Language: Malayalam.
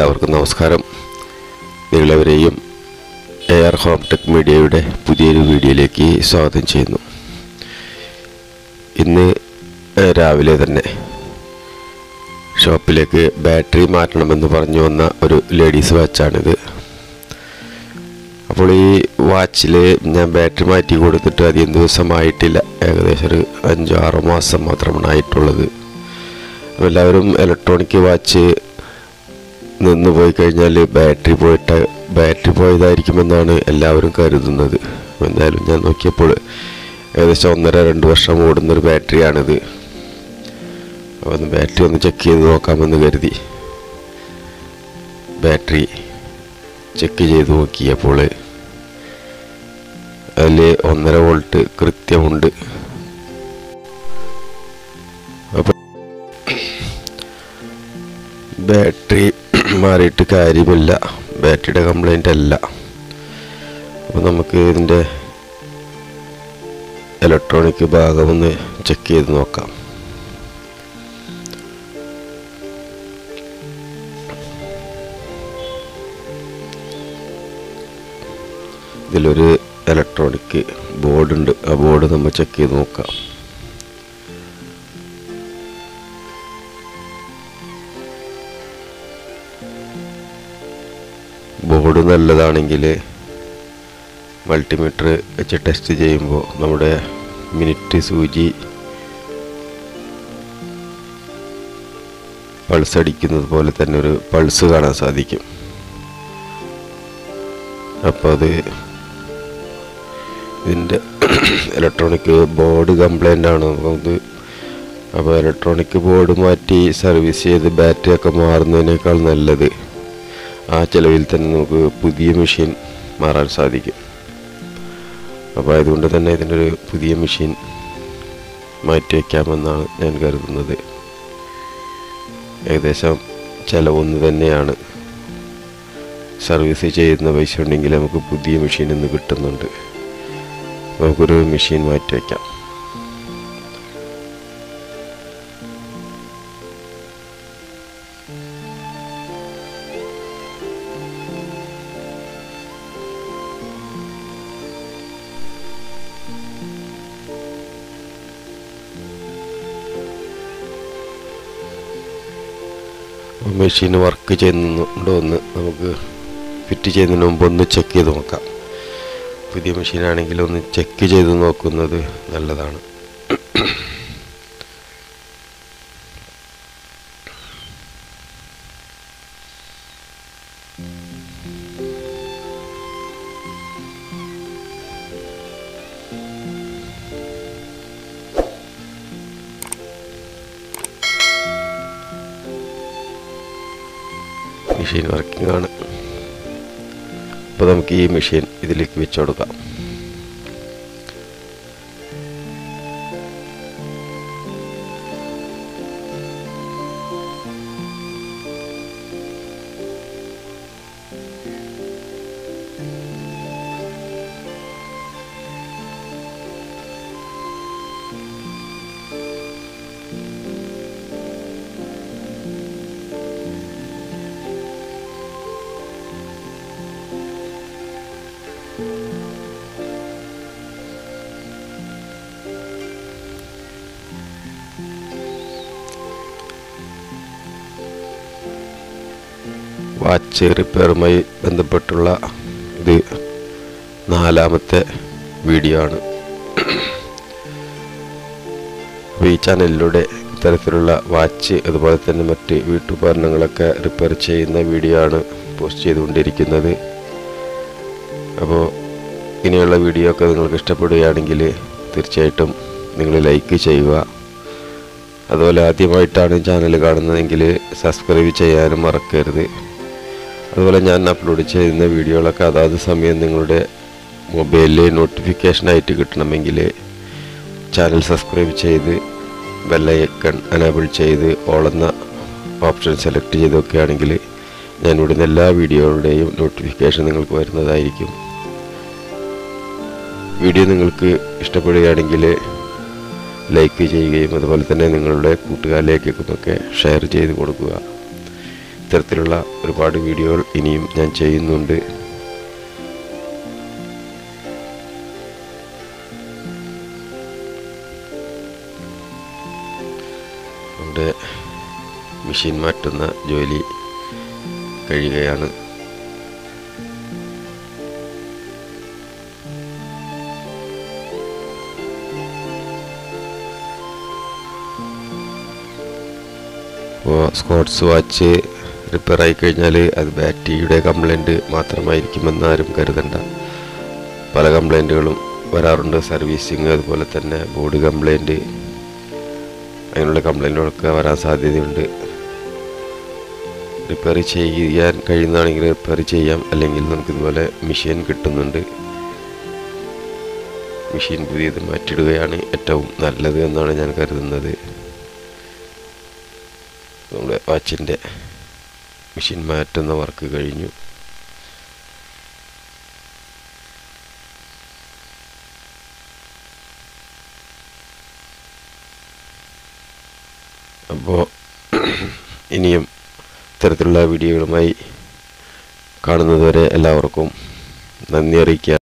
എല്ലാവർക്കും നമസ്കാരം നിങ്ങളെവരെയും എ ആർ ഹോം ടെക് മീഡിയയുടെ പുതിയൊരു വീഡിയോയിലേക്ക് സ്വാഗതം ചെയ്യുന്നു ഇന്ന് ഏഹ്, രാവിലെ തന്നെ ഷോപ്പിലേക്ക് ബാറ്ററി മാറ്റണമെന്ന് പറഞ്ഞു വന്ന ഒരു ലേഡീസ് വാച്ചാണിത് അപ്പോൾ ഈ വാച്ചിൽ ഞാൻ ബാറ്ററി മാറ്റി കൊടുത്തിട്ട് അധികം ദിവസമായിട്ടില്ല ഏകദേശം ഒരു അഞ്ചോ ആറോ മാസം മാത്രമാണ് ആയിട്ടുള്ളത് അപ്പോൾ എല്ലാവരും ഇലക്ട്രോണിക് വാച്ച് നിന്ന് പോയി കഴിഞ്ഞാൽ ബാറ്ററി പോയിട്ട് ബാറ്ററി പോയതായിരിക്കുമെന്നാണ് എല്ലാവരും കരുതുന്നത് അപ്പോൾ എന്തായാലും ഞാൻ നോക്കിയപ്പോൾ ഏകദേശം ഒന്നര രണ്ട് വർഷം ഓടുന്നൊരു ബാറ്ററിയാണിത് അപ്പോൾ ഒന്ന് ബാറ്ററി ഒന്ന് ചെക്ക് ചെയ്ത് നോക്കാമെന്ന് കരുതി ബാറ്ററി ചെക്ക് ചെയ്ത് നോക്കിയപ്പോൾ അതിൽ ഒന്നര വോൾട്ട് കൃത്യമുണ്ട് അപ്പോൾ ബാറ്ററി മാറിയിട്ട് കാര്യമില്ല ബാറ്ററിയുടെ കംപ്ലൈൻ്റ് അല്ല അപ്പോൾ നമുക്ക് ഇതിൻ്റെ ഇലക്ട്രോണിക് ഭാഗം ഒന്ന് ചെക്ക് ചെയ്ത് നോക്കാം ഇതിലൊരു ഇലക്ട്രോണിക് ബോർഡ് ഉണ്ട് ആ ബോർഡ് നമ്മൾ ചെക്ക് ചെയ്ത് നോക്കാം ബോർഡ് നല്ലതാണെങ്കിൽ മൾട്ടിമീറ്റർ വെച്ച് ടെസ്റ്റ് ചെയ്യുമ്പോൾ നമ്മുടെ മിനിറ്റ് സൂചി പൾസ് അടിക്കുന്നത് പോലെ തന്നെ ഒരു പൾസ് കാണാൻ സാധിക്കും അപ്പോൾ അത് ഇതിൻ്റെ ഇലക്ട്രോണിക് ബോർഡ് കംപ്ലൈൻ്റ് ആണ് നമുക്ക് അപ്പോൾ ഇലക്ട്രോണിക് ബോർഡ് മാറ്റി സർവീസ് ചെയ്ത് ബാറ്ററി ഒക്കെ മാറുന്നതിനേക്കാൾ നല്ലത് ആ ചിലവിൽ തന്നെ നമുക്ക് പുതിയ മെഷീൻ മാറാൻ സാധിക്കും അപ്പോൾ അതുകൊണ്ട് തന്നെ ഇതിൻ്റെ ഒരു പുതിയ മെഷീൻ മാറ്റി വയ്ക്കാമെന്നാണ് ഞാൻ കരുതുന്നത് ഏകദേശം ചിലവൊന്ന് തന്നെയാണ് സർവീസ് ചെയ്യുന്ന പൈസ ഉണ്ടെങ്കിൽ നമുക്ക് പുതിയ മെഷീൻ ഇന്ന് കിട്ടുന്നുണ്ട് നമുക്കൊരു മെഷീൻ മാറ്റി വയ്ക്കാം മെഷീൻ വർക്ക് ചെയ്യുന്നുണ്ടോ എന്ന് നമുക്ക് ഫിറ്റ് ചെയ്യുന്നതിന് മുമ്പ് ഒന്ന് ചെക്ക് ചെയ്ത് നോക്കാം പുതിയ മെഷീനാണെങ്കിൽ ഒന്ന് ചെക്ക് ചെയ്ത് നോക്കുന്നത് നല്ലതാണ് മെഷീൻ വർക്കിംഗ് ആണ് അപ്പോൾ നമുക്ക് ഈ മെഷീൻ ഇതിലേക്ക് വെച്ച് കൊടുക്കാം വാച്ച് റിപ്പയറുമായി ബന്ധപ്പെട്ടുള്ള ഇത് നാലാമത്തെ വീഡിയോ ആണ് അപ്പോൾ ഈ ചാനലിലൂടെ ഇത്തരത്തിലുള്ള വാച്ച് അതുപോലെ തന്നെ മറ്റ് വീട്ടുപകരണങ്ങളൊക്കെ റിപ്പയർ ചെയ്യുന്ന വീഡിയോ ആണ് പോസ്റ്റ് ചെയ്തുകൊണ്ടിരിക്കുന്നത് അപ്പോൾ ഇനിയുള്ള വീഡിയോ ഒക്കെ നിങ്ങൾക്ക് ഇഷ്ടപ്പെടുകയാണെങ്കിൽ തീർച്ചയായിട്ടും നിങ്ങൾ ലൈക്ക് ചെയ്യുക അതുപോലെ ആദ്യമായിട്ടാണ് ചാനൽ കാണുന്നതെങ്കിൽ സബ്സ്ക്രൈബ് ചെയ്യാനും മറക്കരുത് അതുപോലെ ഞാൻ അപ്ലോഡ് ചെയ്യുന്ന വീഡിയോകളൊക്കെ അതാത് സമയം നിങ്ങളുടെ മൊബൈലിൽ നോട്ടിഫിക്കേഷനായിട്ട് കിട്ടണമെങ്കിൽ ചാനൽ സബ്സ്ക്രൈബ് ചെയ്ത് ബെല്ലൈക്കൺ അനേബിൾ ചെയ്ത് ഓളുന്ന ഓപ്ഷൻ സെലക്ട് ചെയ്തൊക്കെയാണെങ്കിൽ ഞാൻ ഇവിടുന്ന് എല്ലാ വീഡിയോകളുടെയും നോട്ടിഫിക്കേഷൻ നിങ്ങൾക്ക് വരുന്നതായിരിക്കും വീഡിയോ നിങ്ങൾക്ക് ഇഷ്ടപ്പെടുകയാണെങ്കിൽ ലൈക്ക് ചെയ്യുകയും അതുപോലെ തന്നെ നിങ്ങളുടെ കൂട്ടുകാരിലേക്കൊക്കെ ഷെയർ ചെയ്ത് കൊടുക്കുക ഇത്തരത്തിലുള്ള ഒരുപാട് വീഡിയോകൾ ഇനിയും ഞാൻ ചെയ്യുന്നുണ്ട് നമ്മുടെ മെഷീൻ മാറ്റുന്ന ജോലി കഴിയുകയാണ് അപ്പോൾ സ്കോട്ട്സ് വാച്ച് റിപ്പയർ ആയി കഴിഞ്ഞാൽ അത് ബാറ്ററിയുടെ കംപ്ലൈൻറ്റ് മാത്രമായിരിക്കുമെന്ന് ആരും കരുതണ്ട പല കംപ്ലൈൻറ്റുകളും വരാറുണ്ട് സർവീസിങ് അതുപോലെ തന്നെ ബോഡി കംപ്ലൈൻറ്റ് അങ്ങനെയുള്ള കംപ്ലൈൻറ്റുകളൊക്കെ വരാൻ സാധ്യതയുണ്ട് റിപ്പയർ ചെയ്യാൻ കഴിയുന്നതാണെങ്കിൽ റിപ്പയർ ചെയ്യാം അല്ലെങ്കിൽ നമുക്കിതുപോലെ മെഷീൻ കിട്ടുന്നുണ്ട് മെഷീൻ പുതിയത് മാറ്റിയിടുകയാണ് ഏറ്റവും നല്ലത് എന്നാണ് ഞാൻ കരുതുന്നത് നമ്മുടെ വാച്ചിൻ്റെ മെഷീൻ മാറ്റുന്ന വർക്ക് കഴിഞ്ഞു അപ്പോൾ ഇനിയും ഇത്തരത്തിലുള്ള വീഡിയോകളുമായി കാണുന്നതുവരെ എല്ലാവർക്കും നന്ദി അറിയിക്കുക